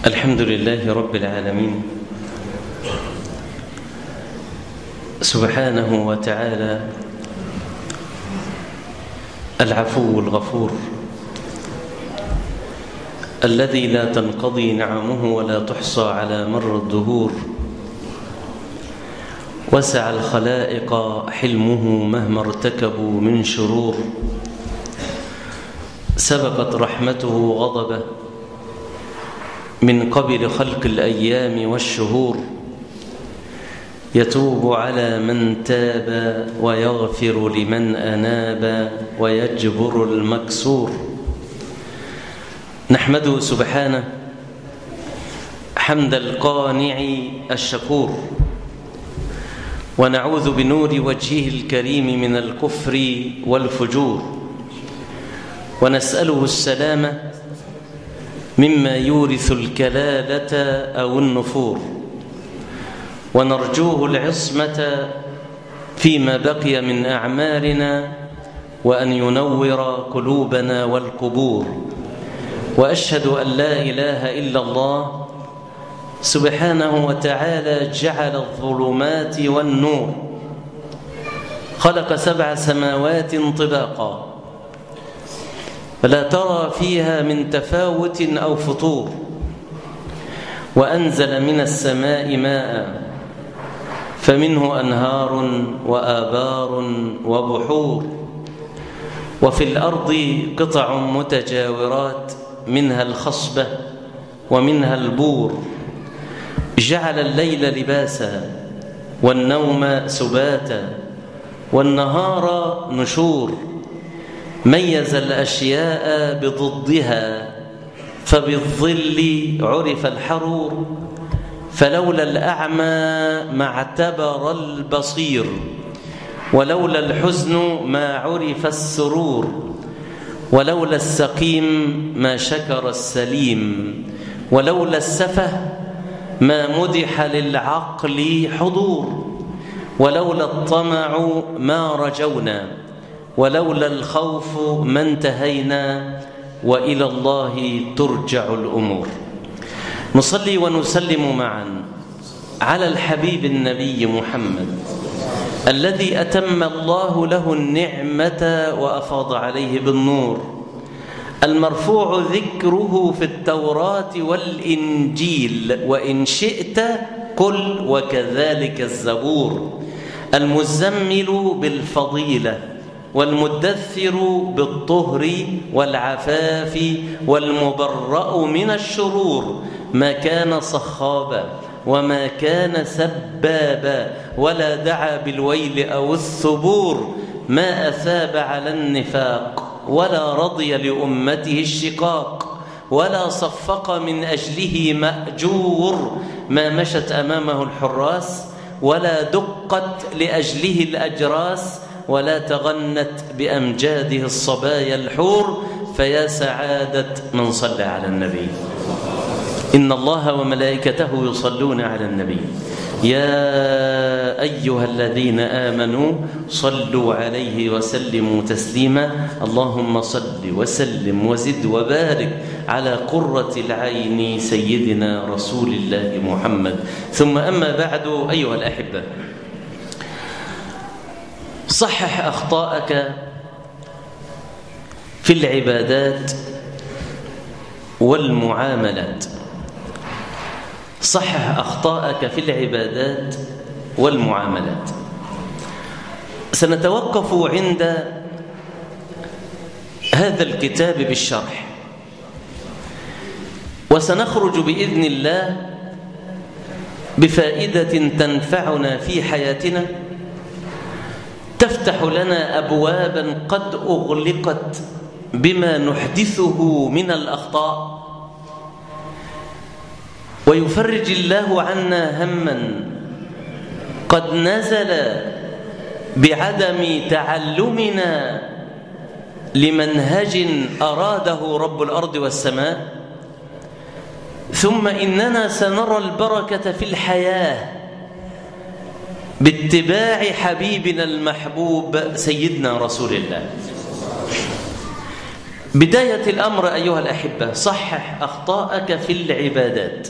الحمد لله رب العالمين سبحانه وتعالى العفو الغفور الذي لا تنقضي نعمه ولا تحصى على مر الدهور وسع الخلائق حلمه مهما ارتكبوا من شرور سبقت رحمته غضبه من قبل خلق الأيام والشهور يتوب على من تاب ويغفر لمن أناب ويجبر المكسور نحمده سبحانه حمد القانع الشكور ونعوذ بنور وجهه الكريم من الكفر والفجور ونسأله السلامة مما يورث الكلالة أو النفور ونرجوه العصمة فيما بقي من أعمالنا وأن ينور قلوبنا والقبور وأشهد أن لا إله إلا الله سبحانه وتعالى جعل الظلمات والنور خلق سبع سماوات طباقا فلا ترى فيها من تفاوت أو فطور وأنزل من السماء ماء فمنه أنهار وآبار وبحور وفي الأرض قطع متجاورات منها الخصبة ومنها البور جعل الليل لباسا والنوم سباتا والنهار نشور ميز الأشياء بضدها فبالظل عرف الحرور فلولا الأعمى ما اعتبر البصير ولولا الحزن ما عرف السرور ولولا السقيم ما شكر السليم ولولا السفه ما مدح للعقل حضور ولولا الطمع ما رجونا ولولا الخوف ما انتهينا والى الله ترجع الامور نصلي ونسلم معا على الحبيب النبي محمد الذي اتم الله له النعمه وافاض عليه بالنور المرفوع ذكره في التوراه والانجيل وان شئت قل وكذلك الزبور المزمل بالفضيله والمدثر بالطهر والعفاف والمبرأ من الشرور ما كان صخابا وما كان سبابا ولا دعا بالويل أو الثبور ما أثاب على النفاق ولا رضي لأمته الشقاق ولا صفق من أجله مأجور ما مشت أمامه الحراس ولا دقت لأجله الأجراس ولا تغنت بأمجاده الصبايا الحور فيا سعادة من صلى على النبي إن الله وملائكته يصلون على النبي يا أيها الذين آمنوا صلوا عليه وسلموا تسليما اللهم صل وسلم وزد وبارك على قرة العين سيدنا رسول الله محمد ثم أما بعد أيها الأحبة صحح أخطاءك في العبادات والمعاملات صحح أخطاءك في العبادات والمعاملات سنتوقف عند هذا الكتاب بالشرح وسنخرج بإذن الله بفائدة تنفعنا في حياتنا تفتح لنا أبوابا قد أغلقت بما نحدثه من الأخطاء ويفرج الله عنا هما قد نزل بعدم تعلمنا لمنهج أراده رب الأرض والسماء ثم إننا سنرى البركة في الحياة باتباع حبيبنا المحبوب سيدنا رسول الله بداية الأمر أيها الأحبة صحح أخطاءك في العبادات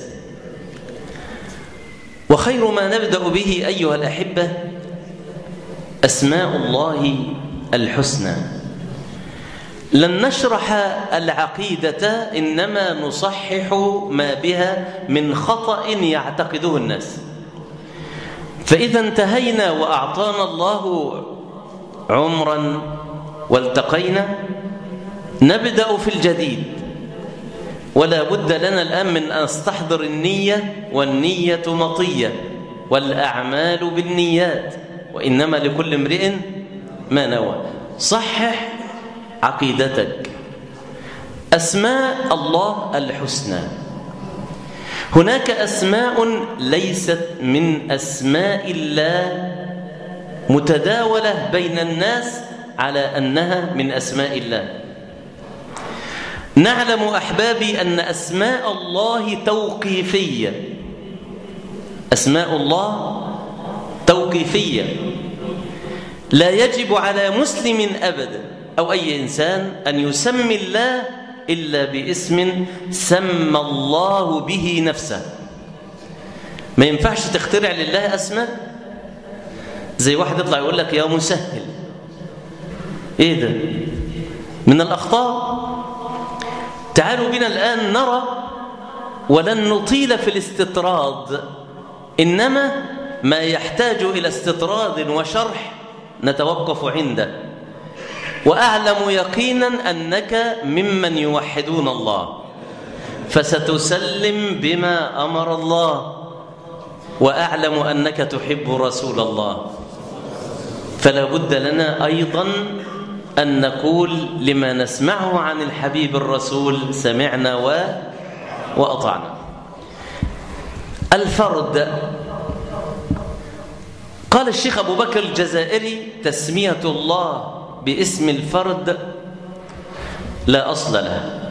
وخير ما نبدأ به أيها الأحبة أسماء الله الحسنى لن نشرح العقيدة إنما نصحح ما بها من خطأ يعتقده الناس فإذا انتهينا وأعطانا الله عمرا والتقينا نبدأ في الجديد ولا بد لنا الآن من أن نستحضر النية والنية مطية والأعمال بالنيات وإنما لكل امرئ ما نوى صحح عقيدتك أسماء الله الحسنى هناك أسماء ليست من أسماء الله متداولة بين الناس على أنها من أسماء الله نعلم أحبابي أن أسماء الله توقيفية أسماء الله توقيفية لا يجب على مسلم أبدا أو أي إنسان أن يسمي الله إلا باسم سمى الله به نفسه ما ينفعش تخترع لله أسماء زي واحد يطلع يقول لك يا مسهل إيه ده من الأخطاء تعالوا بنا الآن نرى ولن نطيل في الاستطراد إنما ما يحتاج إلى استطراد وشرح نتوقف عنده وأعلم يقينا أنك ممن يوحدون الله فستسلم بما أمر الله وأعلم أنك تحب رسول الله فلا بد لنا أيضا أن نقول لما نسمعه عن الحبيب الرسول سمعنا و... وأطعنا الفرد قال الشيخ أبو بكر الجزائري تسمية الله باسم الفرد لا أصل لها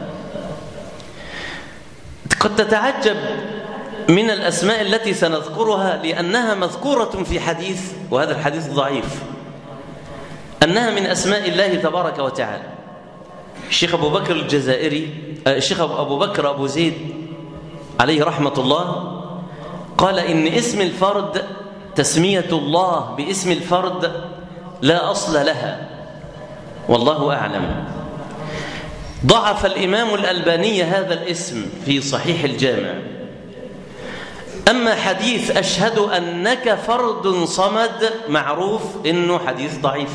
قد تتعجب من الأسماء التي سنذكرها لأنها مذكورة في حديث وهذا الحديث ضعيف أنها من أسماء الله تبارك وتعالى الشيخ أبو بكر الجزائري الشيخ أبو بكر أبو زيد عليه رحمة الله قال إن اسم الفرد تسمية الله باسم الفرد لا أصل لها والله أعلم ضعف الإمام الألباني هذا الاسم في صحيح الجامع أما حديث أشهد أنك فرد صمد معروف إنه حديث ضعيف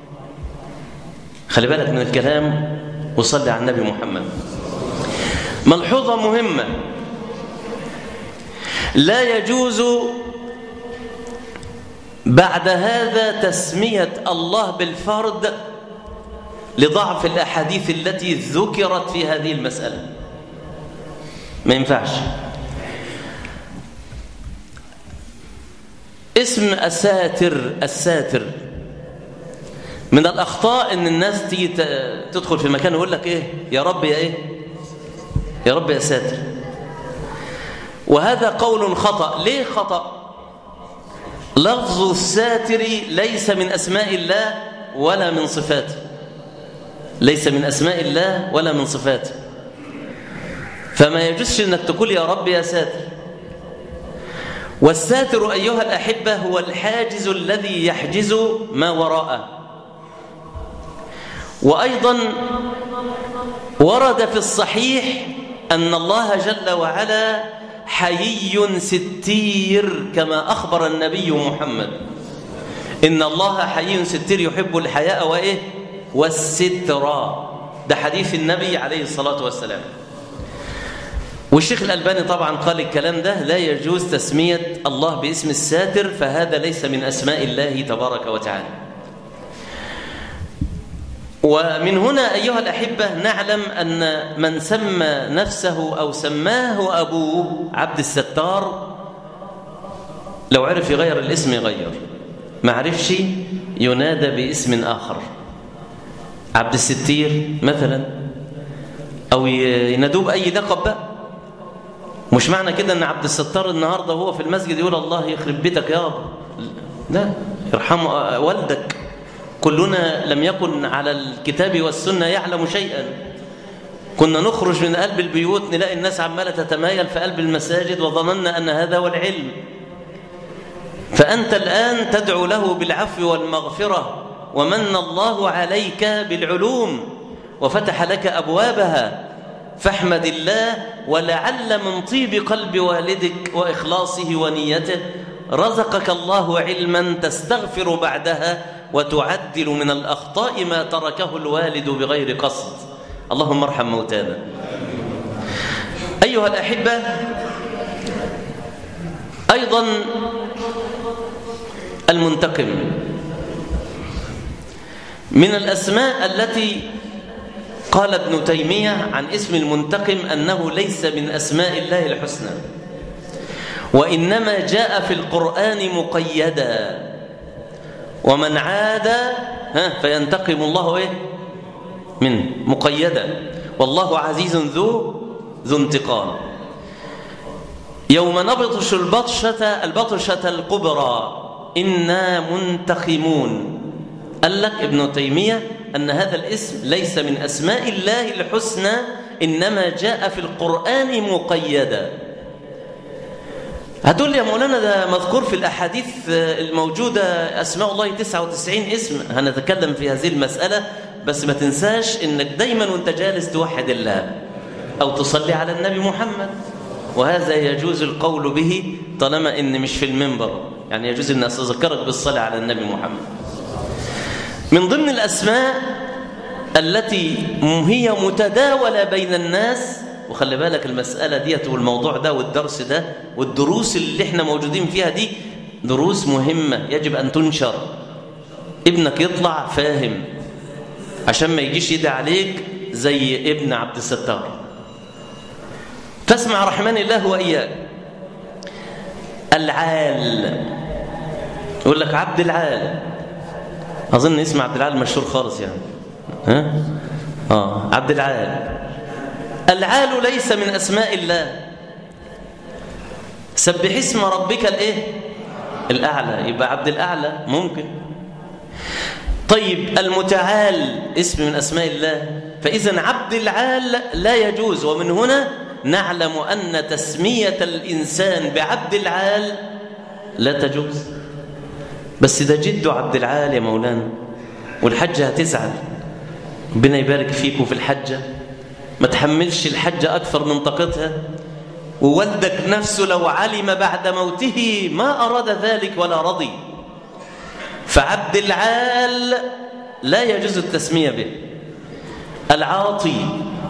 خلي بالك من الكلام وصلي على النبي محمد ملحوظة مهمة لا يجوز بعد هذا تسمية الله بالفرد لضعف الأحاديث التي ذكرت في هذه المسألة ما ينفعش اسم الساتر الساتر من الأخطاء أن الناس تيجي تدخل في مكان ويقول لك إيه يا رب يا إيه يا رب يا ساتر وهذا قول خطأ ليه خطأ لفظ الساتر ليس من أسماء الله ولا من صفاته ليس من أسماء الله ولا من صفاته فما يجوزش أنك تقول يا رب يا ساتر والساتر أيها الأحبة هو الحاجز الذي يحجز ما وراءه وأيضا ورد في الصحيح أن الله جل وعلا حيي ستير كما أخبر النبي محمد إن الله حيي ستير يحب الحياء وإيه والستر ده حديث النبي عليه الصلاة والسلام والشيخ الألباني طبعا قال الكلام ده لا يجوز تسمية الله باسم الساتر فهذا ليس من أسماء الله تبارك وتعالى ومن هنا أيها الأحبة نعلم أن من سمى نفسه أو سماه أبوه عبد الستار لو عرف يغير الاسم يغير ما عرفش ينادى باسم آخر عبد الستير مثلا أو ينادوه بأي لقب بقى مش معنى كده أن عبد الستار النهاردة هو في المسجد يقول الله يخرب بيتك يابا لا يرحم والدك كلنا لم يكن على الكتاب والسنة يعلم شيئا كنا نخرج من قلب البيوت نلاقي الناس عمالة تتمايل في قلب المساجد وظننا أن هذا هو العلم فأنت الآن تدعو له بالعفو والمغفرة ومن الله عليك بالعلوم وفتح لك أبوابها فاحمد الله ولعل من طيب قلب والدك وإخلاصه ونيته رزقك الله علما تستغفر بعدها وتعدل من الأخطاء ما تركه الوالد بغير قصد اللهم ارحم موتانا أيها الأحبة أيضا المنتقم من الأسماء التي قال ابن تيمية عن اسم المنتقم أنه ليس من أسماء الله الحسنى وإنما جاء في القرآن مقيدا ومن عاد ها فينتقم الله إيه؟ منه مقيدا والله عزيز ذو ذو انتقام يوم نبطش البطشة البطشة الكبرى إنا منتقمون قال لك ابن تيمية أن هذا الاسم ليس من أسماء الله الحسنى إنما جاء في القرآن مقيدا هتقول لي يا مولانا ده مذكور في الأحاديث الموجودة أسماء الله 99 اسم هنتكلم في هذه المسألة بس ما تنساش إنك دايما وانت جالس توحد الله أو تصلي على النبي محمد وهذا يجوز القول به طالما إن مش في المنبر يعني يجوز أن أتذكرك بالصلاة على النبي محمد من ضمن الأسماء التي هي متداولة بين الناس وخلي بالك المسألة ديت والموضوع ده والدرس ده والدروس اللي احنا موجودين فيها دي دروس مهمة يجب أن تنشر ابنك يطلع فاهم عشان ما يجيش يدعي عليك زي ابن عبد الستار فاسمع رحمن الله وإياك العال يقول لك عبد العال أظن اسم عبد العال مشهور خالص يعني ها؟ آه عبد العال العال ليس من أسماء الله سبح اسم ربك الايه الأعلى يبقى عبد الأعلى ممكن طيب المتعال اسم من أسماء الله فإذا عبد العال لا يجوز ومن هنا نعلم أن تسمية الإنسان بعبد العال لا تجوز بس ده جده عبد العال يا مولانا والحجة هتزعل ربنا يبارك فيكم في الحجة ما تحملش الحجة أكثر من طاقتها ووالدك نفسه لو علم بعد موته ما أراد ذلك ولا رضي فعبد العال لا يجوز التسمية به العاطي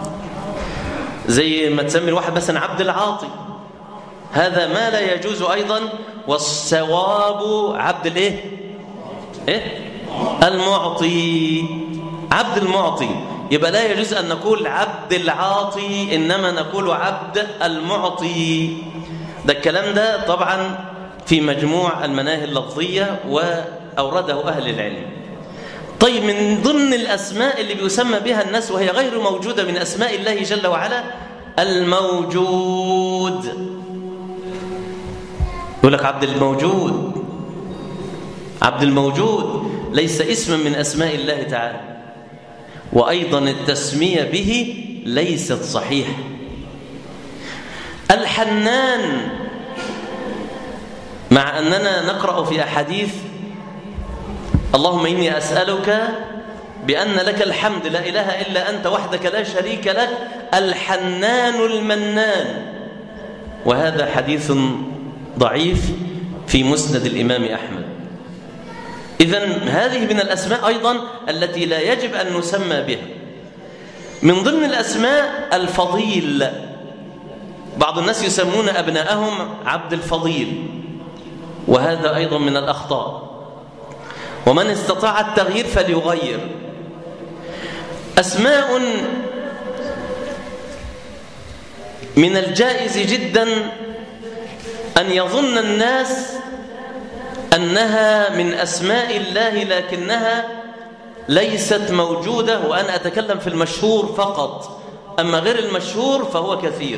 زي ما تسمي الواحد مثلا عبد العاطي هذا ما لا يجوز أيضا والصواب عبد الايه ايه المعطي عبد المعطي يبقى لا يجوز أن نقول عبد العاطي إنما نقول عبد المعطي ده الكلام ده طبعا في مجموع المناهي اللفظية وأورده أهل العلم طيب من ضمن الأسماء اللي بيسمى بها الناس وهي غير موجودة من أسماء الله جل وعلا الموجود يقول لك عبد الموجود عبد الموجود ليس اسما من أسماء الله تعالى وأيضا التسمية به ليست صحيحة الحنان مع أننا نقرأ في أحاديث اللهم إني أسألك بأن لك الحمد لا إله إلا أنت وحدك لا شريك لك الحنان المنان وهذا حديث ضعيف في مسند الإمام أحمد إذا هذه من الأسماء أيضا التي لا يجب أن نسمى بها من ضمن الأسماء الفضيل بعض الناس يسمون أبناءهم عبد الفضيل وهذا أيضا من الأخطاء ومن استطاع التغيير فليغير أسماء من الجائز جدا أن يظن الناس أنها من أسماء الله لكنها ليست موجودة وأنا أتكلم في المشهور فقط أما غير المشهور فهو كثير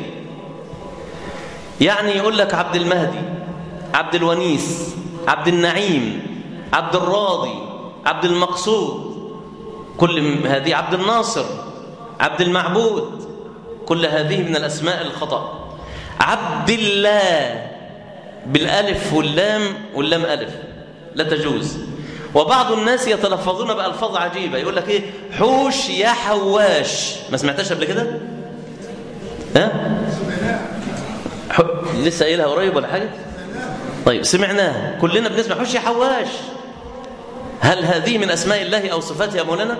يعني يقول لك عبد المهدي عبد الونيس عبد النعيم عبد الراضي عبد المقصود كل هذه عبد الناصر عبد المعبود كل هذه من الأسماء الخطأ عبد الله بالالف واللام واللام الف لا تجوز وبعض الناس يتلفظون بالفاظ عجيبه يقول لك ايه حوش يا حواش ما سمعتهاش قبل كده ها ح... لسه قايلها قريب ولا حاجه طيب سمعناها كلنا بنسمع حوش يا حواش هل هذه من اسماء الله او صفاته يا مولانا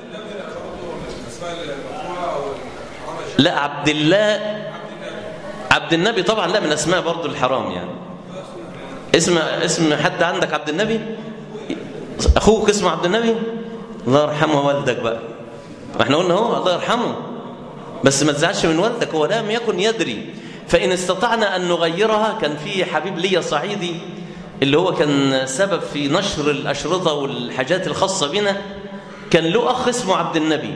لا عبد الله عبد النبي طبعا لا من اسماء برضو الحرام يعني اسم اسم حد عندك عبد النبي اخوك اسمه عبد النبي الله يرحمه والدك بقى ما احنا قلنا هو الله يرحمه بس ما تزعلش من والدك هو لم يكن يدري فان استطعنا ان نغيرها كان في حبيب ليا صعيدي اللي هو كان سبب في نشر الاشرطه والحاجات الخاصه بنا كان له اخ اسمه عبد النبي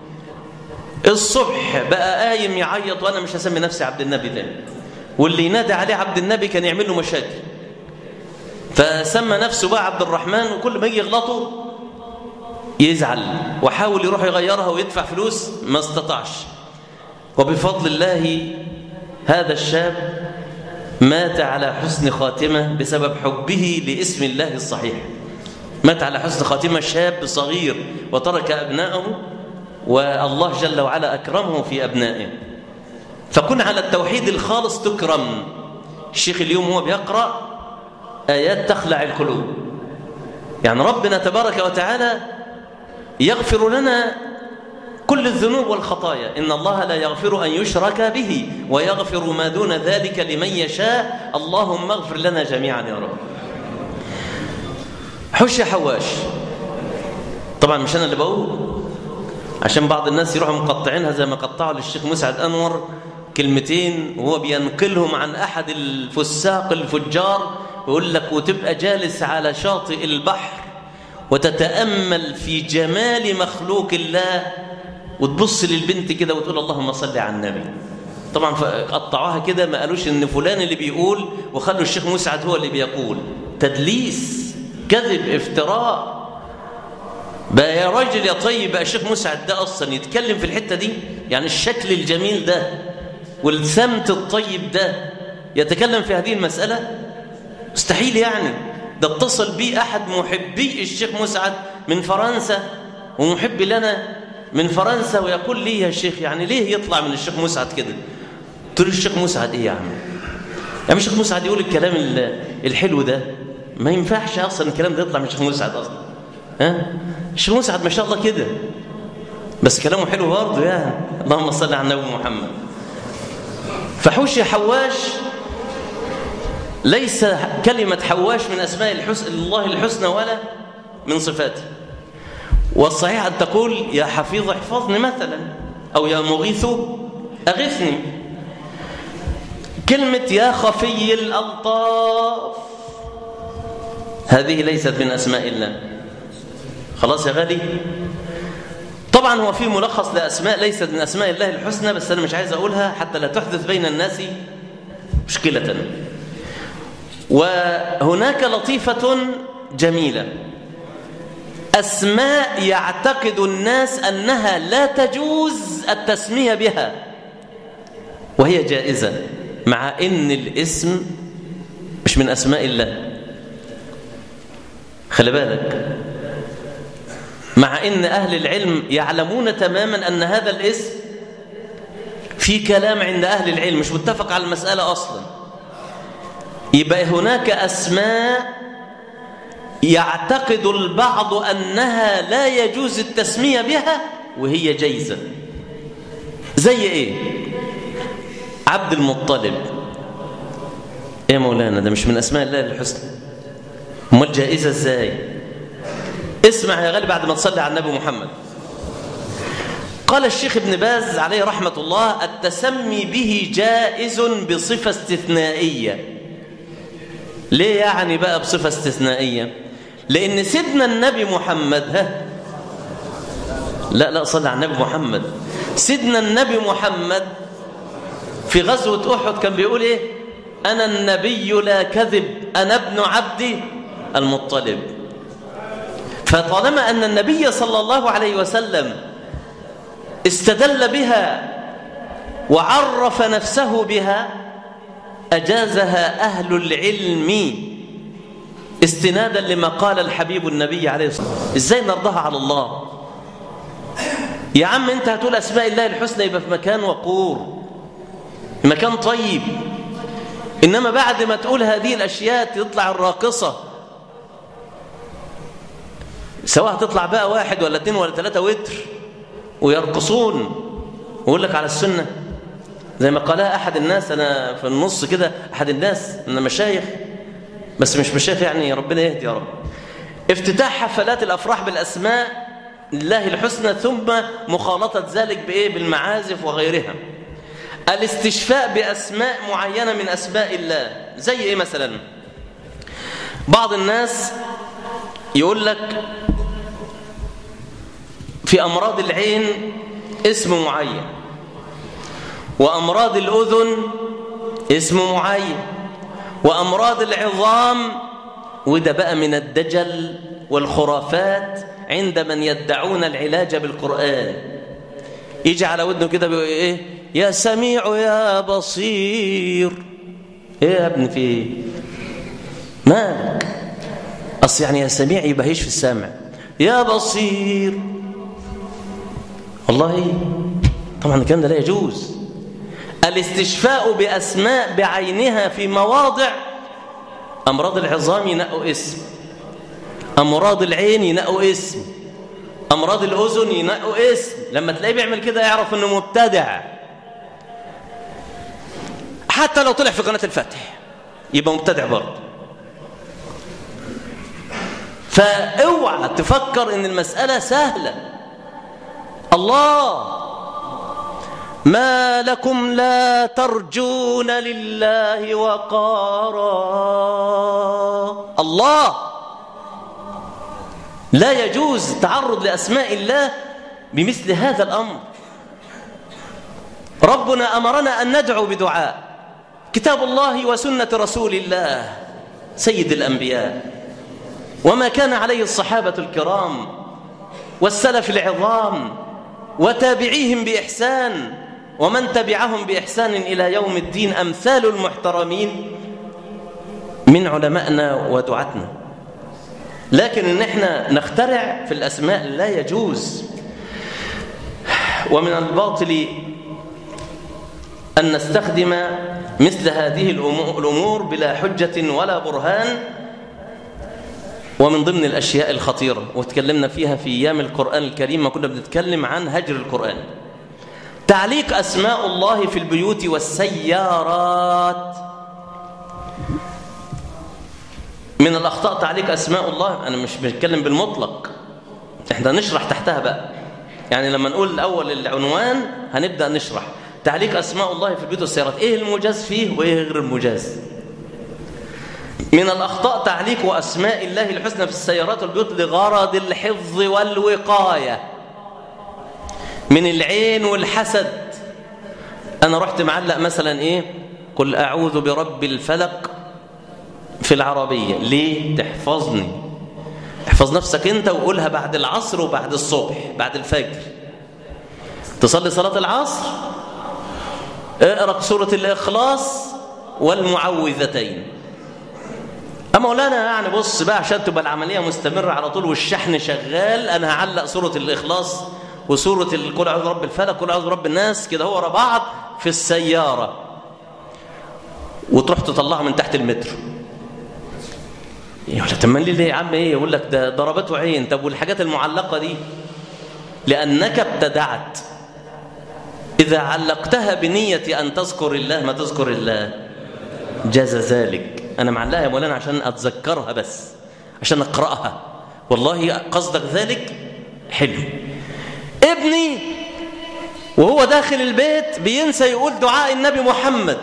الصبح بقى قايم يعيط وانا مش هسمي نفسي عبد النبي تاني واللي ينادي عليه عبد النبي كان يعمل له مشاكل فسمى نفسه بقى عبد الرحمن وكل ما يجي يغلطه يزعل وحاول يروح يغيرها ويدفع فلوس ما استطاعش وبفضل الله هذا الشاب مات على حسن خاتمة بسبب حبه لاسم الله الصحيح مات على حسن خاتمة شاب صغير وترك أبناءه والله جل وعلا أكرمه في أبنائه فكن على التوحيد الخالص تكرم الشيخ اليوم هو بيقرأ آيات تخلع القلوب يعني ربنا تبارك وتعالى يغفر لنا كل الذنوب والخطايا إن الله لا يغفر أن يشرك به ويغفر ما دون ذلك لمن يشاء اللهم اغفر لنا جميعا يا رب حش حواش طبعا مش أنا اللي بقول عشان بعض الناس يروحوا مقطعينها زي ما قطعوا للشيخ مسعد أنور كلمتين وهو بينقلهم عن أحد الفساق الفجار يقول لك وتبقى جالس على شاطئ البحر وتتأمل في جمال مخلوق الله وتبص للبنت كده وتقول اللهم صل على النبي طبعا قطعوها كده ما قالوش ان فلان اللي بيقول وخلوا الشيخ مسعد هو اللي بيقول تدليس كذب افتراء بقى يا راجل يا طيب بقى الشيخ مسعد ده اصلا يتكلم في الحته دي يعني الشكل الجميل ده والسمت الطيب ده يتكلم في هذه المساله مستحيل يعني ده اتصل بي احد محبي الشيخ مسعد من فرنسا ومحب لنا من فرنسا ويقول لي يا شيخ يعني ليه يطلع من الشيخ مسعد كده قلت له الشيخ مسعد ايه يا عم يعني الشيخ مسعد يقول الكلام الحلو ده ما ينفعش اصلا الكلام ده يطلع من الشيخ مسعد اصلا ها الشيخ مسعد ما شاء الله كده بس كلامه حلو برضه يعني اللهم صل على النبي محمد فحوشي حواش ليس كلمة حواش من أسماء الحسن الله الحسنى ولا من صفاته والصحيح أن تقول يا حفيظ احفظني مثلا أو يا مغيث أغثني كلمة يا خفي الألطاف هذه ليست من أسماء الله خلاص يا غالي طبعا هو في ملخص لأسماء ليست من أسماء الله الحسنى بس أنا مش عايز أقولها حتى لا تحدث بين الناس مشكلة وهناك لطيفة جميلة أسماء يعتقد الناس أنها لا تجوز التسمية بها وهي جائزة مع أن الاسم مش من أسماء الله خلي بالك مع أن أهل العلم يعلمون تماما أن هذا الاسم في كلام عند أهل العلم مش متفق على المسألة أصلا يبقى هناك أسماء يعتقد البعض أنها لا يجوز التسمية بها وهي جيزة زي إيه عبد المطلب إيه مولانا ده مش من أسماء الله الحسنى امال جائزة إزاي اسمع يا غالي بعد ما تصلي على النبي محمد قال الشيخ ابن باز عليه رحمة الله التسمي به جائز بصفة استثنائية ليه يعني بقى بصفة استثنائية لأن سيدنا النبي محمد ها لا لا صلى على النبي محمد سيدنا النبي محمد في غزوة أحد كان بيقول إيه أنا النبي لا كذب أنا ابن عبد المطلب فطالما أن النبي صلى الله عليه وسلم استدل بها وعرف نفسه بها أجازها أهل العلم استنادا لما قال الحبيب النبي عليه الصلاة والسلام إزاي نرضاها على الله يا عم أنت هتقول أسماء الله الحسنى يبقى في مكان وقور مكان طيب إنما بعد ما تقول هذه الأشياء تطلع الراقصة سواء تطلع بقى واحد ولا اثنين ولا ثلاثة وتر ويرقصون ويقول لك على السنة زي ما قالها أحد الناس أنا في النص كده أحد الناس أنا مشايخ بس مش مشايخ يعني ربنا يهدي يا رب افتتاح حفلات الأفراح بالأسماء لله الحسنى ثم مخالطة ذلك بإيه بالمعازف وغيرها الاستشفاء بأسماء معينة من أسماء الله زي إيه مثلا بعض الناس يقول لك في أمراض العين اسم معين وأمراض الأذن اسم معين وأمراض العظام وده بقى من الدجل والخرافات عند من يدعون العلاج بالقرآن يجي على ودنه كده بيقول ايه يا سميع يا بصير ايه يا ابني في ايه مالك اصل يعني يا سميع يبقى هيش في السمع يا بصير والله طبعا الكلام ده لا يجوز الاستشفاء بأسماء بعينها في مواضع أمراض العظام ينقوا اسم أمراض العين ينقوا اسم أمراض الأذن ينقوا اسم لما تلاقيه بيعمل كده يعرف أنه مبتدع حتى لو طلع في قناة الفتح يبقى مبتدع برضه فاوعى تفكر ان المسألة سهلة الله ما لكم لا ترجون لله وقارا الله لا يجوز التعرض لأسماء الله بمثل هذا الأمر ربنا أمرنا أن ندعو بدعاء كتاب الله وسنة رسول الله سيد الأنبياء وما كان عليه الصحابة الكرام والسلف العظام وتابعيهم بإحسان ومن تبعهم بإحسان إلى يوم الدين أمثال المحترمين من علمائنا ودعاتنا لكن ان احنا نخترع في الأسماء لا يجوز ومن الباطل أن نستخدم مثل هذه الأمور بلا حجة ولا برهان ومن ضمن الأشياء الخطيرة وتكلمنا فيها في أيام القرآن الكريم ما كنا بنتكلم عن هجر القرآن تعليق أسماء الله في البيوت والسيارات من الأخطاء تعليق أسماء الله أنا مش بنتكلم بالمطلق احنا نشرح تحتها بقى يعني لما نقول الأول العنوان هنبدأ نشرح تعليق أسماء الله في البيوت والسيارات إيه المجاز فيه وإيه غير المجاز من الأخطاء تعليق أسماء الله الحسنى في السيارات والبيوت لغرض الحفظ والوقاية من العين والحسد أنا رحت معلق مثلا إيه قل أعوذ برب الفلق في العربية ليه تحفظني احفظ نفسك انت وقولها بعد العصر وبعد الصبح بعد الفجر تصلي صلاة العصر اقرأ سورة الإخلاص والمعوذتين أما مولانا يعني بص بقى عشان تبقى العملية مستمرة على طول والشحن شغال أنا هعلق سورة الإخلاص وسورة قل أعوذ برب الفلق قل أعوذ برب الناس كده هو ورا بعض في السيارة وتروح تطلعها من تحت المترو يقول لك طب ليه يا عم ايه يقول لك ده ضربته عين طب والحاجات المعلقه دي لانك ابتدعت اذا علقتها بنيه ان تذكر الله ما تذكر الله جاز ذلك انا معلقها يا مولانا عشان اتذكرها بس عشان اقراها والله قصدك ذلك حلو ابني وهو داخل البيت بينسى يقول دعاء النبي محمد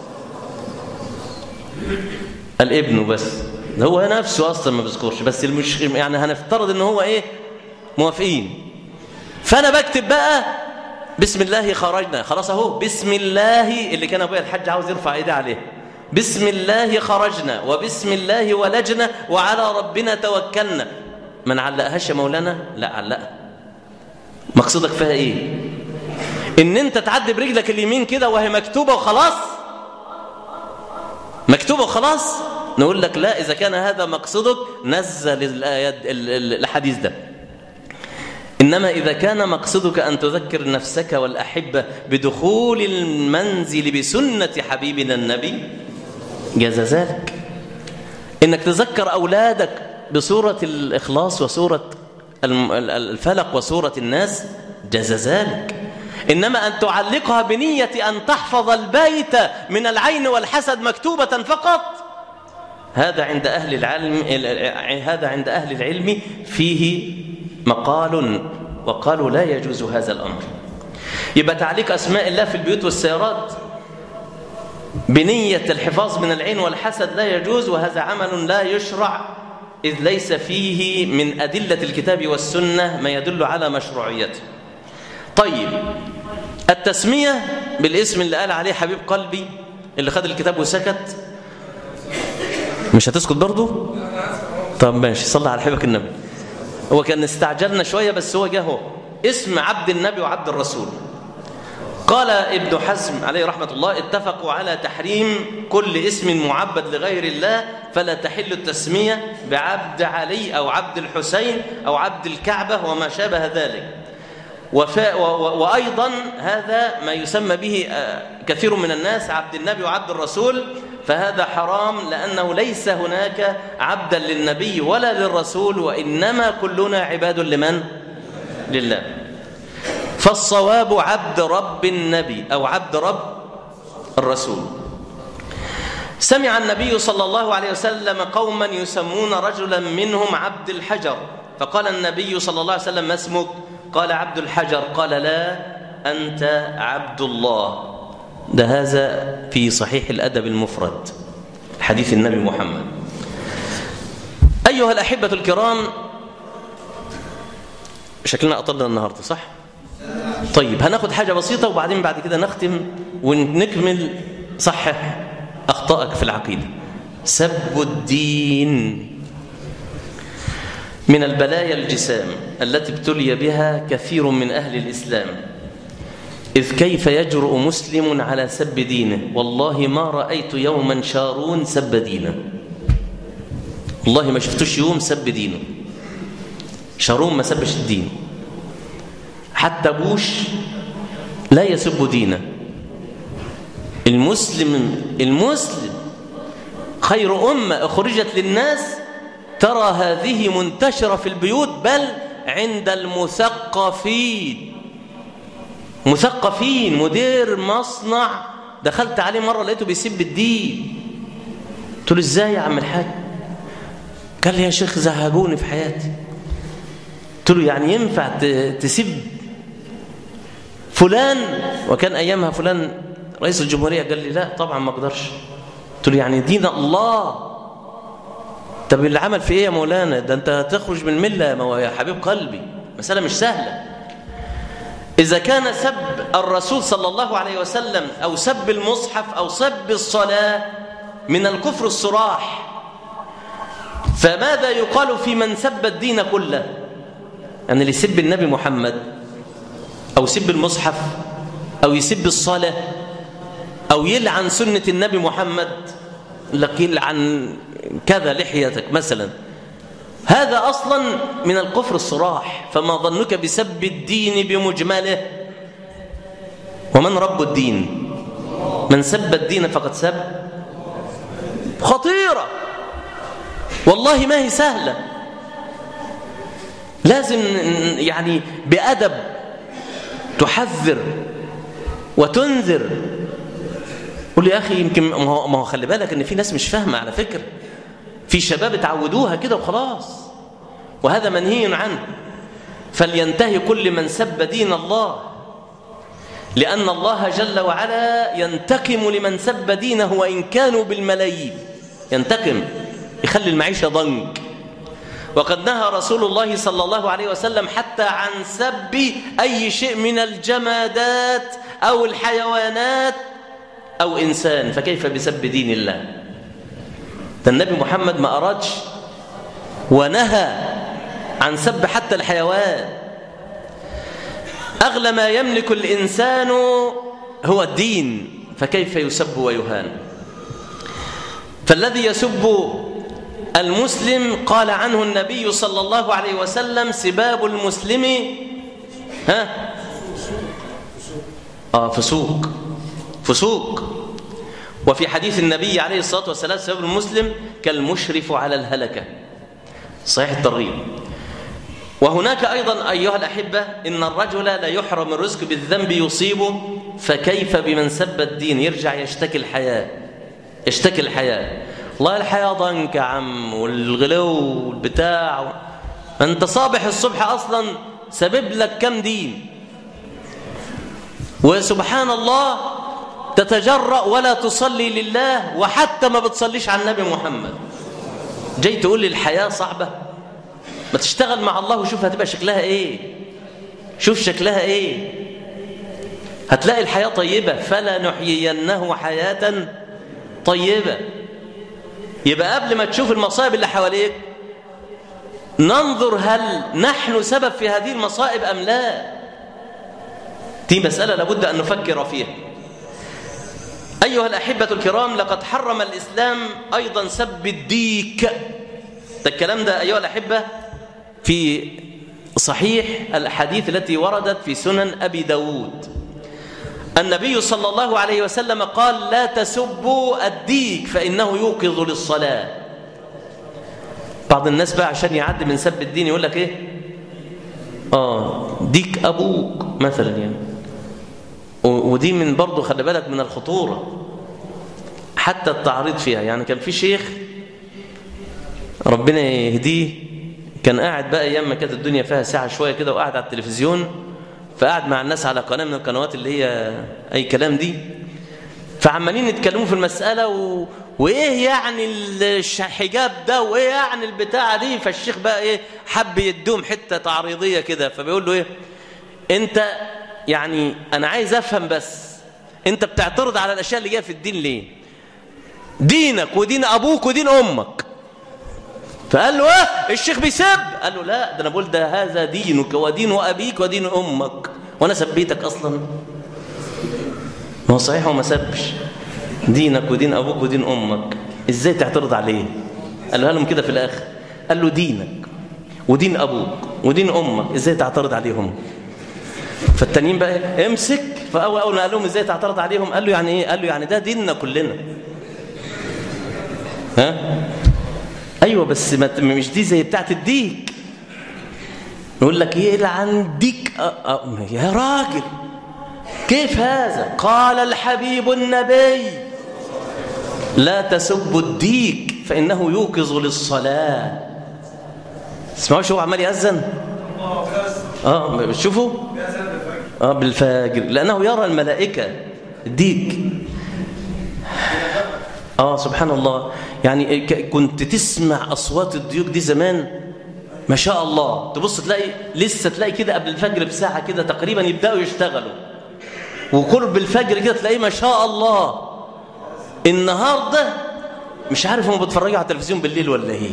الابن بس هو نفسه اصلا ما بيذكرش بس المش يعني هنفترض ان هو ايه موافقين فانا بكتب بقى بسم الله خرجنا خلاص اهو بسم الله اللي كان ابويا الحاج عاوز يرفع ايديه عليه بسم الله خرجنا وبسم الله ولجنا وعلى ربنا توكلنا ما نعلقهاش يا مولانا لا علقها مقصودك فيها ايه ان انت تعدي برجلك اليمين كده وهي مكتوبة وخلاص مكتوبة وخلاص نقول لك لا إذا كان هذا مقصدك نزل الآيات الحديث ده إنما إذا كان مقصدك أن تذكر نفسك والأحبة بدخول المنزل بسنة حبيبنا النبي جاز ذلك إنك تذكر أولادك بسورة الإخلاص وسورة الفلق وسورة الناس جاز ذلك إنما أن تعلقها بنية أن تحفظ البيت من العين والحسد مكتوبة فقط هذا عند أهل العلم هذا عند أهل العلم فيه مقال وقالوا لا يجوز هذا الأمر يبقى تعليق أسماء الله في البيوت والسيارات بنية الحفاظ من العين والحسد لا يجوز وهذا عمل لا يشرع إذ ليس فيه من أدلة الكتاب والسنة ما يدل على مشروعيته طيب التسمية بالاسم اللي قال عليه حبيب قلبي اللي خد الكتاب وسكت مش هتسكت برضه طب ماشي صلى على حبيبك النبي هو كان استعجلنا شوية بس هو جه هو اسم عبد النبي وعبد الرسول قال ابن حزم عليه رحمة الله اتفقوا على تحريم كل اسم معبد لغير الله فلا تحل التسمية بعبد علي أو عبد الحسين أو عبد الكعبة وما شابه ذلك وفا وأيضا هذا ما يسمى به كثير من الناس عبد النبي وعبد الرسول فهذا حرام لأنه ليس هناك عبدا للنبي ولا للرسول وإنما كلنا عباد لمن؟ لله فالصواب عبد رب النبي أو عبد رب الرسول سمع النبي صلى الله عليه وسلم قوما يسمون رجلا منهم عبد الحجر فقال النبي صلى الله عليه وسلم ما اسمك قال عبد الحجر قال لا أنت عبد الله ده هذا في صحيح الأدب المفرد حديث النبي محمد أيها الأحبة الكرام شكلنا أطلنا النهاردة صح؟ طيب هناخد حاجة بسيطة وبعدين بعد كده نختم ونكمل صحح أخطائك في العقيدة سب الدين من البلايا الجسام التي ابتلي بها كثير من أهل الإسلام إذ كيف يجرؤ مسلم على سب دينه والله ما رأيت يوما شارون سب دينه والله ما شفتوش يوم سب دينه شارون ما سبش الدين حتى بوش لا يسب دينه المسلم المسلم خير أمة أخرجت للناس ترى هذه منتشرة في البيوت بل عند المثقفين مثقفين مدير مصنع دخلت عليه مرة لقيته بيسب الدين قلت له ازاي يا عم الحاج قال لي يا شيخ زهقوني في حياتي قلت له يعني ينفع تسب فلان وكان ايامها فلان رئيس الجمهورية قال لي لا طبعا ما اقدرش قلت له يعني دين الله طب اللي عمل في ايه يا مولانا ده انت تخرج من المله يا حبيب قلبي مساله مش سهله اذا كان سب الرسول صلى الله عليه وسلم او سب المصحف او سب الصلاه من الكفر الصراح فماذا يقال في من سب الدين كله يعني اللي يسب النبي محمد او يسب المصحف او يسب الصلاه او يلعن سنه النبي محمد لك يلعن كذا لحيتك مثلا هذا أصلا من الكفر الصراح فما ظنك بسب الدين بمجمله ومن رب الدين من سب الدين فقد سب خطيرة والله ما هي سهلة لازم يعني بأدب تحذر وتنذر قول يا أخي يمكن ما هو خلي بالك إن في ناس مش فاهمة على فكرة في شباب اتعودوها كده وخلاص وهذا منهي عنه فلينتهي كل من سب دين الله لأن الله جل وعلا ينتقم لمن سب دينه وإن كانوا بالملايين ينتقم يخلي المعيشة ضنك وقد نهى رسول الله صلى الله عليه وسلم حتى عن سب أي شيء من الجمادات أو الحيوانات أو إنسان فكيف بسب دين الله ده النبي محمد ما أرادش ونهى عن سب حتى الحيوان أغلى ما يملك الإنسان هو الدين فكيف يسب ويهان فالذي يسب المسلم قال عنه النبي صلى الله عليه وسلم سباب المسلم ها آه فسوق فسوق وفي حديث النبي عليه الصلاة والسلام سبب المسلم كالمشرف على الهلكة صحيح الترغيب وهناك أيضا أيها الأحبة إن الرجل لا يحرم الرزق بالذنب يصيبه فكيف بمن سب الدين يرجع يشتكي الحياة يشتكي الحياة والله الحياة ضنك يا عم والغلو والبتاع أنت صابح الصبح أصلا سبب لك كم دين وسبحان الله تتجرأ ولا تصلي لله وحتى ما بتصليش على النبي محمد جاي تقول لي الحياة صعبة ما تشتغل مع الله وشوف هتبقى شكلها ايه شوف شكلها ايه هتلاقي الحياة طيبة فلا نحيينه حياة طيبة يبقى قبل ما تشوف المصائب اللي حواليك ننظر هل نحن سبب في هذه المصائب أم لا دي مسألة لابد أن نفكر فيها أيها الأحبة الكرام لقد حرم الإسلام أيضا سب الديك ده الكلام ده أيها الأحبة في صحيح الأحاديث التي وردت في سنن أبي داود النبي صلى الله عليه وسلم قال لا تسبوا الديك فإنه يوقظ للصلاة بعض الناس بقى عشان يعدي من سب الدين يقول لك ايه اه ديك ابوك مثلا يعني ودي من برضه خلي بالك من الخطوره حتى التعريض فيها يعني كان في شيخ ربنا يهديه كان قاعد بقى ايام ما كانت الدنيا فيها ساعه شويه كده وقاعد على التلفزيون فقعد مع الناس على قناه من القنوات اللي هي اي كلام دي فعمالين يتكلموا في المساله و... وايه يعني الحجاب ده وايه يعني البتاعه دي فالشيخ بقى ايه حب يدوم حته تعريضيه كده فبيقول له ايه انت يعني انا عايز افهم بس انت بتعترض على الاشياء اللي جايه في الدين ليه دينك ودين ابوك ودين امك فقال له ايه الشيخ بيسب قال له لا ده انا بقول ده هذا دينك ودين ابيك ودين امك وانا سبيتك اصلا ما هو صحيح هو ما سبش دينك ودين ابوك ودين امك ازاي تعترض عليه قالها لهم كده في الاخر قال له دينك ودين ابوك ودين امك ازاي تعترض عليهم فالتانيين بقى امسك فاول اول ما قال لهم ازاي تعترض عليهم قال له يعني ايه قال له يعني ده ديننا كلنا ها ايوه بس ما مش دي زي بتاعت الديك يقول لك يلعن ديك أه أه يا راجل كيف هذا قال الحبيب النبي لا تسبوا الديك فإنه يوقظ للصلاة اسمعوا هو عمال يأذن اه بتشوفوا اه بالفجر لأنه يرى الملائكة الديك اه سبحان الله يعني كنت تسمع أصوات الديوك دي زمان ما شاء الله تبص تلاقي لسه تلاقي كده قبل الفجر بساعة كده تقريبا يبدأوا يشتغلوا وقرب الفجر كده تلاقيه ما شاء الله النهارده مش عارف هم بيتفرجوا على التلفزيون بالليل ولا ايه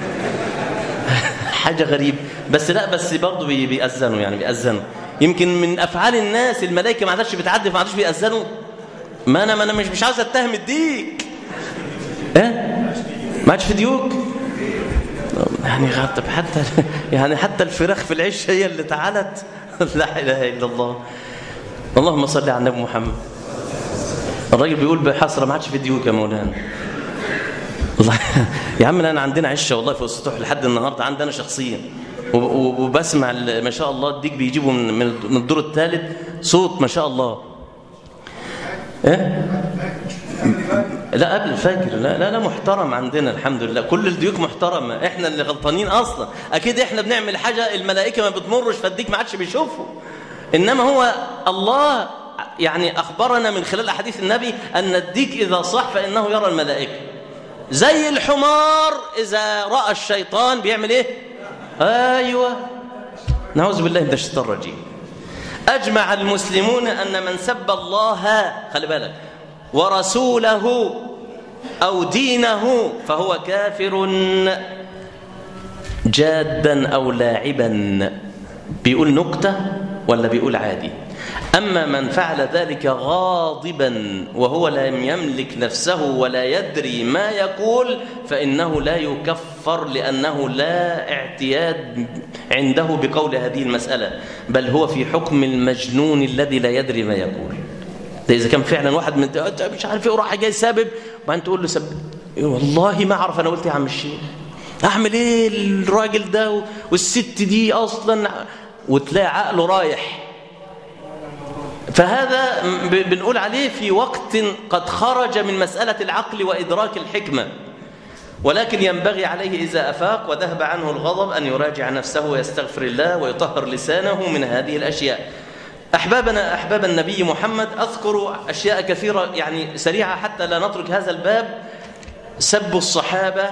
حاجه غريبه بس لا بس برضه بيأذنوا يعني بيأذنوا يمكن من افعال الناس الملائكه ما عادش بتعدي ما عادش بيأذنوا ما انا ما انا مش مش عاوز اتهم الديك ايه ما عادش في ديوك يعني طب حتى يعني حتى الفراخ في العيش هي اللي تعالت لا اله الا الله اللهم صل على النبي محمد الراجل بيقول بحسره ما عادش في ديوك يا مولانا والله يا عم انا عندنا عشه والله في السطوح لحد النهارده عندنا شخصيا وبسمع ما شاء الله الديك بيجيبوا من من الدور الثالث صوت ما شاء الله ايه لا قبل الفجر لا لا لا محترم عندنا الحمد لله كل الديوك محترمه احنا اللي غلطانين اصلا اكيد احنا بنعمل حاجه الملائكه ما بتمرش فالديك ما عادش بيشوفه انما هو الله يعني اخبرنا من خلال احاديث النبي ان الديك اذا صح فانه يرى الملائكه زي الحمار اذا راى الشيطان بيعمل ايه ايوه نعوذ بالله من الشيطان الرجيم اجمع المسلمون ان من سب الله خلي بالك ورسوله او دينه فهو كافر جادا او لاعبا بيقول نكته ولا بيقول عادي أما من فعل ذلك غاضبا وهو لم يملك نفسه ولا يدري ما يقول فإنه لا يكفر لأنه لا اعتياد عنده بقول هذه المسألة بل هو في حكم المجنون الذي لا يدري ما يقول ده إذا كان فعلا واحد من مش عارف ايه وراح جاي سابب وبعدين تقول له سب والله ما أعرف أنا قلت يا عم الشيخ أعمل إيه الراجل ده والست دي أصلا وتلاقي عقله رايح فهذا بنقول عليه في وقت قد خرج من مسألة العقل وإدراك الحكمة ولكن ينبغي عليه إذا أفاق وذهب عنه الغضب أن يراجع نفسه ويستغفر الله ويطهر لسانه من هذه الأشياء أحبابنا أحباب النبي محمد أذكر أشياء كثيرة يعني سريعة حتى لا نترك هذا الباب سب الصحابة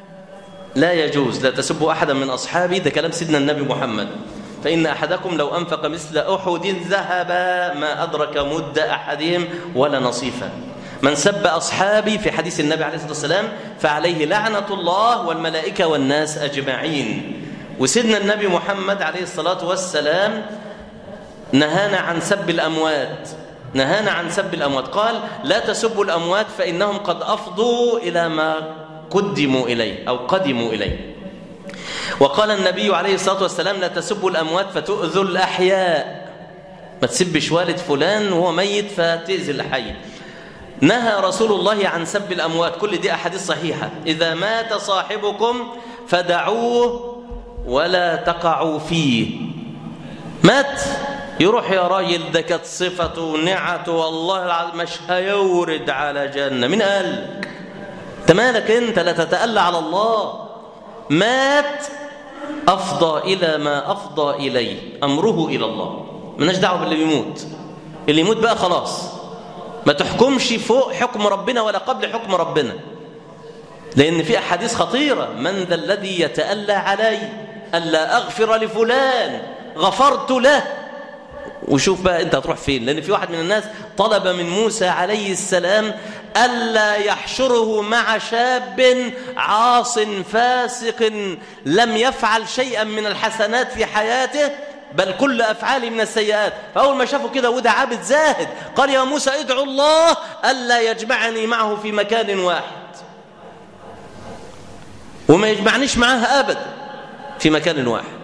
لا يجوز لا تسبوا أحدا من أصحابي ده كلام سيدنا النبي محمد فإن أحدكم لو أنفق مثل أحد ذهب ما أدرك مد أحدهم ولا نصيفا من سب أصحابي في حديث النبي عليه الصلاة والسلام فعليه لعنة الله والملائكة والناس أجمعين وسيدنا النبي محمد عليه الصلاة والسلام نهانا عن سب الأموات نهانا عن سب الأموات قال لا تسبوا الأموات فإنهم قد أفضوا إلى ما قدموا إليه أو قدموا إليه وقال النبي عليه الصلاة والسلام لا تسبوا الأموات فتؤذوا الأحياء ما تسبش والد فلان وهو ميت فتأذي الحي نهى رسول الله عن سب الأموات كل دي أحاديث صحيحة إذا مات صاحبكم فدعوه ولا تقعوا فيه مات يروح يا راجل ده كانت صفته ونعته والله العظيم مش هيورد على جنة من قال انت مالك انت لا تتألى على الله مات أفضى إلى ما أفضى إليه أمره إلى الله مالناش دعوه باللي بيموت اللي يموت بقى خلاص ما تحكمش فوق حكم ربنا ولا قبل حكم ربنا لأن في أحاديث خطيرة من ذا الذي يتألى علي ألا أغفر لفلان غفرت له وشوف بقى أنت هتروح فين لأن في واحد من الناس طلب من موسى عليه السلام ألا يحشره مع شاب عاص فاسق لم يفعل شيئا من الحسنات في حياته بل كل أفعاله من السيئات فأول ما شافوا كده وده عابد زاهد قال يا موسى ادعو الله ألا يجمعني معه في مكان واحد وما يجمعنيش معاه أبدا في مكان واحد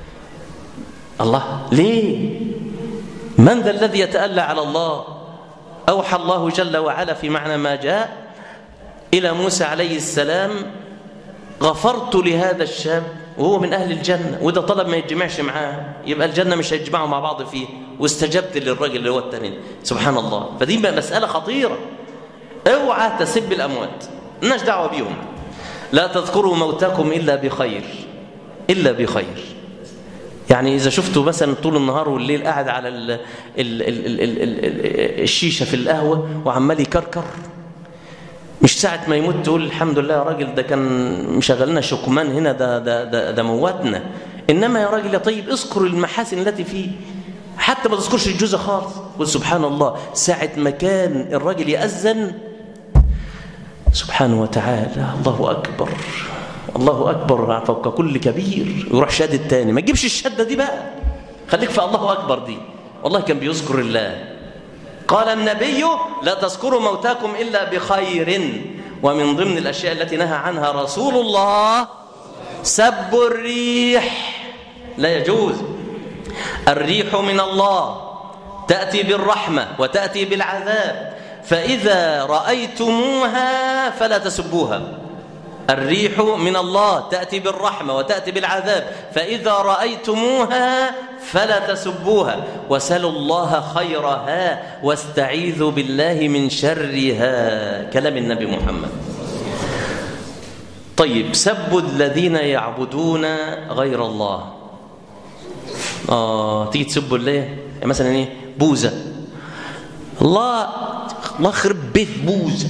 الله ليه من ذا الذي يتألى على الله أوحى الله جل وعلا في معنى ما جاء إلى موسى عليه السلام غفرت لهذا الشاب وهو من أهل الجنة وده طلب ما يتجمعش معاه يبقى الجنة مش هيتجمعوا مع بعض فيه واستجبت للراجل اللي هو التاني سبحان الله فدي مسألة خطيرة اوعى تسب الأموات الناس دعوة بيهم لا تذكروا موتكم إلا بخير إلا بخير يعني إذا شفتوا مثلا طول النهار والليل قاعد على ال ال ال ال ال ال الشيشة في القهوة وعمال يكركر مش ساعة ما يموت تقول الحمد لله يا راجل ده كان مشغلنا شكمان هنا ده, ده, ده, ده موتنا إنما يا راجل يا طيب اذكر المحاسن التي فيه حتى ما تذكرش الجزء خالص قل سبحان الله ساعة ما كان الراجل يأذن سبحانه وتعالى الله أكبر الله أكبر فوق كل كبير يروح شاد التاني ما تجيبش الشدة دي بقى خليك في الله أكبر دي والله كان بيذكر الله قال النبي لا تذكروا موتاكم إلا بخير ومن ضمن الأشياء التي نهى عنها رسول الله سب الريح لا يجوز الريح من الله تأتي بالرحمة وتأتي بالعذاب فإذا رأيتموها فلا تسبوها الريح من الله تأتي بالرحمة وتأتي بالعذاب فإذا رأيتموها فلا تسبوها وسلوا الله خيرها واستعيذوا بالله من شرها كلام النبي محمد طيب سبوا الذين يعبدون غير الله آه تيجي تسبوا الله يعني مثلا ايه بوزة الله الله خرب بيت بوزة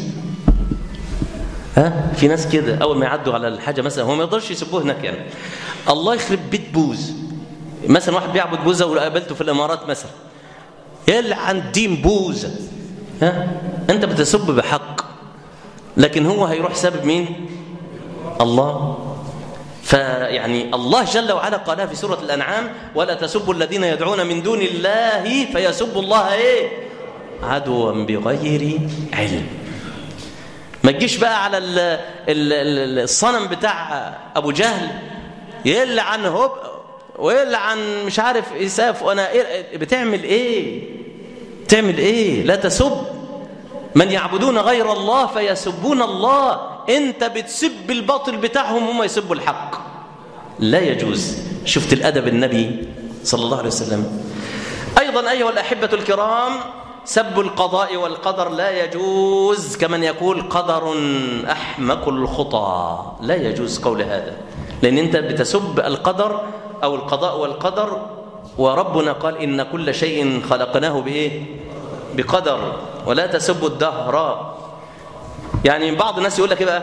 ها في ناس كده اول ما يعدوا على الحاجه مثلا هو ما يقدرش يسبوه هناك يعني الله يخرب بيت بوز مثلا واحد بيعبد بوزه وقابلته في الامارات مثلا يلعن دين بوزه ها انت بتسب بحق لكن هو هيروح سبب مين الله فيعني الله جل وعلا قالها في سورة الأنعام ولا تسبوا الذين يدعون من دون الله فيسبوا الله إيه عدوا بغير علم ما تجيش بقى على ال ال ال الصنم بتاع أبو جهل يلعن هب ويلعن مش عارف إساف وأنا إيه بتعمل إيه تعمل إيه لا تسب من يعبدون غير الله فيسبون الله انت بتسب الباطل بتاعهم هم يسبوا الحق لا يجوز شفت الأدب النبي صلى الله عليه وسلم أيضا أيها الأحبة الكرام سب القضاء والقدر لا يجوز كمن يقول قدر أحمق الخطى لا يجوز قول هذا لأن أنت بتسب القدر أو القضاء والقدر وربنا قال إن كل شيء خلقناه بإيه بقدر ولا تسبوا الدهر يعني بعض الناس يقول لك ايه بقى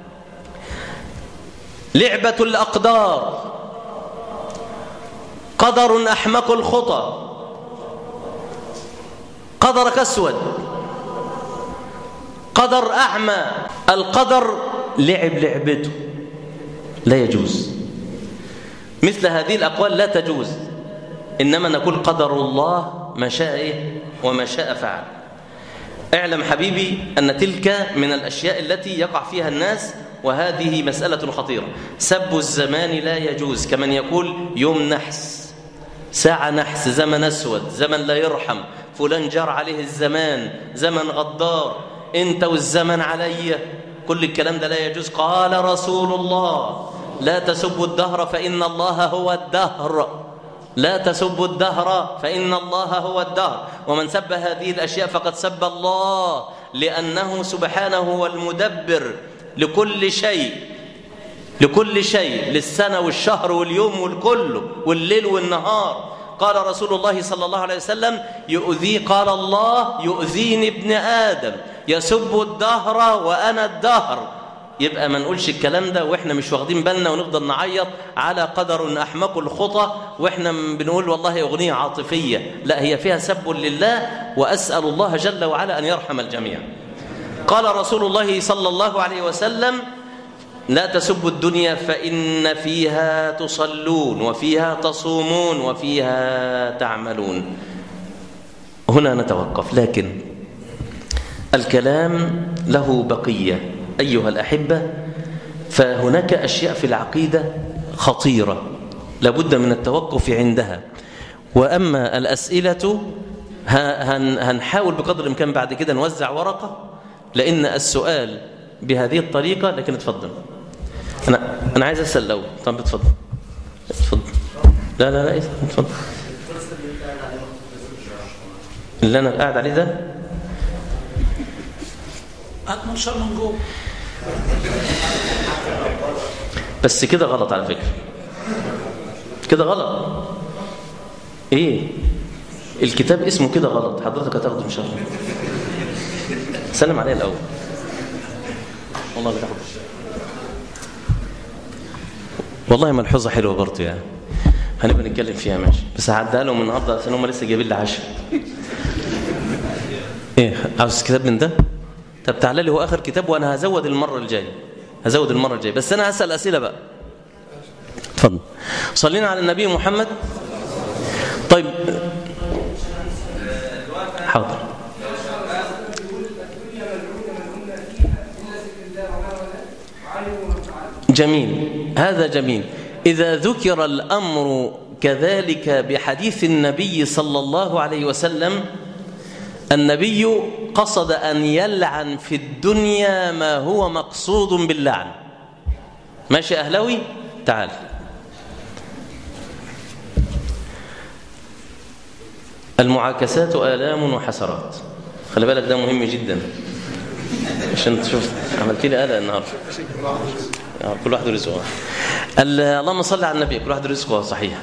لعبة الأقدار قدر أحمق الخطى قدرك أسود قدر أعمى القدر لعب لعبته لا يجوز مثل هذه الأقوال لا تجوز إنما نقول قدر الله ما شاء إيه وما شاء فعل اعلم حبيبي أن تلك من الأشياء التي يقع فيها الناس وهذه مسألة خطيرة سب الزمان لا يجوز كمن يقول يوم نحس ساعة نحس زمن أسود زمن لا يرحم فلان جار عليه الزمان زمن غدار انت والزمن علي كل الكلام ده لا يجوز قال رسول الله لا تسبوا الدهر فإن الله هو الدهر لا تسبوا الدهر فإن الله هو الدهر ومن سب هذه الأشياء فقد سب الله لأنه سبحانه هو المدبر لكل شيء لكل شيء للسنة والشهر واليوم والكل والليل والنهار قال رسول الله صلى الله عليه وسلم يؤذي قال الله يؤذيني ابن آدم يسب الدهر وأنا الدهر يبقى ما نقولش الكلام ده واحنا مش واخدين بالنا ونفضل نعيط على قدر احمق الخطى واحنا بنقول والله اغنيه عاطفيه لا هي فيها سب لله واسال الله جل وعلا ان يرحم الجميع قال رسول الله صلى الله عليه وسلم لا تسبوا الدنيا فإن فيها تصلون وفيها تصومون وفيها تعملون هنا نتوقف لكن الكلام له بقية أيها الأحبة فهناك أشياء في العقيدة خطيرة لابد من التوقف عندها وأما الأسئلة هنحاول بقدر الإمكان بعد كده نوزع ورقة لأن السؤال بهذه الطريقة لكن اتفضل أنا أنا عايز أسأل الأول طب اتفضل اتفضل لا لا لا اتفضل اللي أنا قاعد عليه ده هتنشر من جوه بس كده غلط على فكرة كده غلط ايه الكتاب اسمه كده غلط حضرتك هتاخده ان شاء الله سلم عليه الاول والله بتاخد والله ملحوظه حلوه برضه يعني هنبقى نتكلم فيها ماشي بس هعديها لهم النهارده عشان هم لسه جايبين لي عشاء ايه عاوز كتاب من ده طب تعالى لي هو اخر كتاب وانا هزود المره الجايه هزود المره الجايه بس انا هسال اسئله بقى اتفضل صلينا على النبي محمد طيب حاضر جميل هذا جميل إذا ذكر الأمر كذلك بحديث النبي صلى الله عليه وسلم النبي قصد أن يلعن في الدنيا ما هو مقصود باللعن ماشي أهلوي تعال المعاكسات آلام وحسرات خلي بالك ده مهم جدا عشان تشوف عملت لي قلق النهارده كل واحد رزقه اللهم صل على النبي كل واحد رزقه صحيح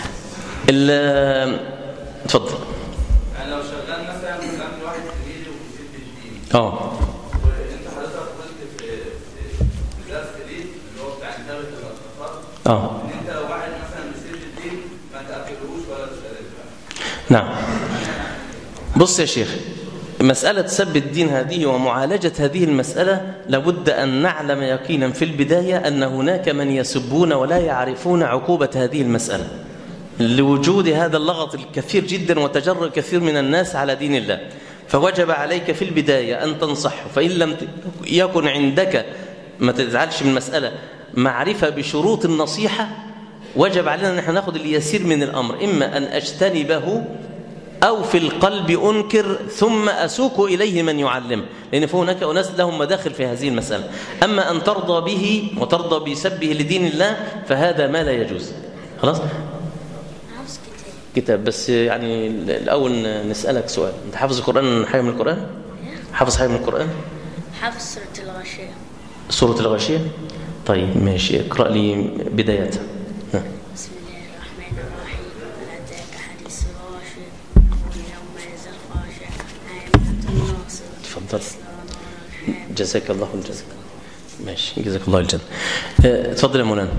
اتفضل يعني لو شغال مثلا من قبل واحد كبير وست جديد اه وانت حضرتك قلت في في درس جديد اللي هو بتاع كتابه الاطفال اه ان انت لو واحد مثلا من ست جديد ما تاكلهوش ولا تشتريه نعم بص يا شيخ مسألة سب الدين هذه ومعالجة هذه المسألة لابد أن نعلم يقينا في البداية أن هناك من يسبون ولا يعرفون عقوبة هذه المسألة لوجود هذا اللغط الكثير جدا وتجرؤ كثير من الناس على دين الله فوجب عليك في البداية أن تنصحه فإن لم يكن عندك ما تزعلش من المسألة معرفة بشروط النصيحة وجب علينا أن احنا ناخد اليسير من الأمر إما أن أجتنبه أو في القلب أنكر ثم أسوق إليه من يعلم لأن هناك أناس لهم مداخل في هذه المسألة أما أن ترضى به وترضى بسبه لدين الله فهذا ما لا يجوز خلاص عاوز كتاب كتاب بس يعني الأول نسألك سؤال أنت حافظ القرآن حاجة من القرآن حافظ حاجة من القرآن حافظ سورة الغاشية سورة الغاشية طيب ماشي اقرأ لي بدايتها ها. بسم الله الرحمن الرحيم هل أتاك حديث الغاشية وجوه يومئذ خاشعة عاملة ناصبة اتفضل. تصلى نارا حامية جزاك الله الجزاء ماشي جزاك الله الجنة اه، اتفضل يا مولانا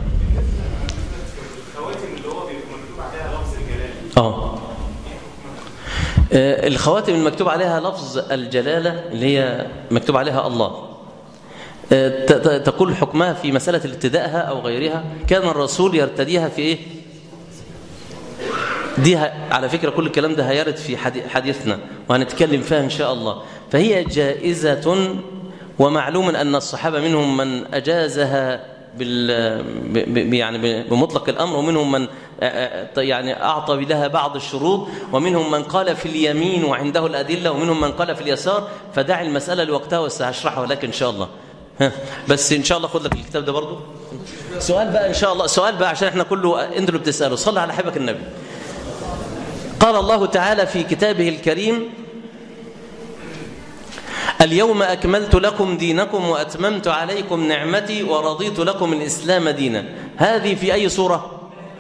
اه آه، الخواتم المكتوب عليها لفظ الجلالة اللي هي مكتوب عليها الله آه، ت- ت- تقول حكمها في مسألة ابتدائها أو غيرها كان الرسول يرتديها في إيه دي ه- على فكرة كل الكلام ده هيرد في حدي- حديثنا وهنتكلم فيها إن شاء الله فهي جائزة ومعلوم أن الصحابة منهم من أجازها بال ب- ب- يعني ب- بمطلق الأمر ومنهم من آه، آه، يعني أعطى لها بعض الشروط ومنهم من قال في اليمين وعنده الأدلة ومنهم من قال في اليسار فدع المسألة لوقتها وسأشرحها لك إن شاء الله ها بس إن شاء الله خد لك الكتاب ده برضو سؤال بقى إن شاء الله سؤال بقى عشان احنا كله أنت اللي بتسأله صلى على حبك النبي قال الله تعالى في كتابه الكريم اليوم أكملت لكم دينكم وأتممت عليكم نعمتي ورضيت لكم الإسلام دينا هذه في أي سورة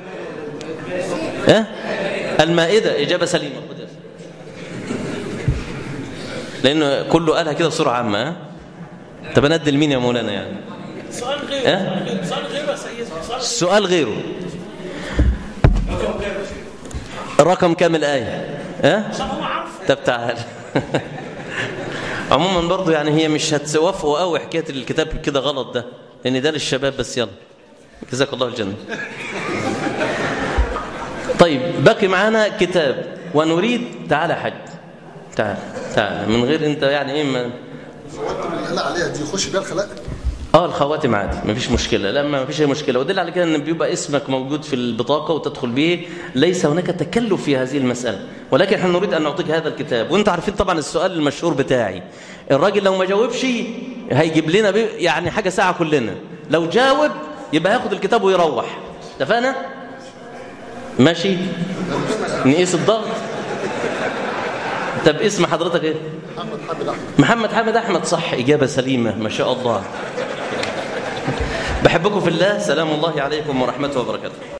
أه؟ المائدة إجابة سليمة خد يا أخي. لأنه كله قالها كده بصورة عامة أه؟ طب أنا أدي لمين يا مولانا يعني سؤال غير إيه؟ سؤال غير يا سيدي سؤال السؤال غيره الرقم كام الآية أه؟ عشان هو عارف طب تعال عموما برضو يعني هي مش هتوافقوا قوي حكايه الكتاب كده غلط ده لان ده للشباب بس يلا جزاك الله الجنه طيب باقي معانا كتاب ونريد تعال يا حاج تعال تعال من غير انت يعني ايه ما الخواتم اللي قال عليها دي يخش بيها الخلاء اه الخواتم عادي مفيش مشكله لا ما فيش اي مشكله ودل على كده ان بيبقى اسمك موجود في البطاقه وتدخل به ليس هناك تكلف في هذه المساله ولكن احنا نريد ان نعطيك هذا الكتاب وانت عارفين طبعا السؤال المشهور بتاعي الراجل لو ما جاوبش هيجيب لنا بي- يعني حاجه ساعه كلنا لو جاوب يبقى هياخد الكتاب ويروح اتفقنا ماشي نقيس الضغط طب اسم حضرتك ايه محمد حامد احمد محمد حامد احمد صح اجابه سليمه ما شاء الله بحبكم في الله سلام الله عليكم ورحمته وبركاته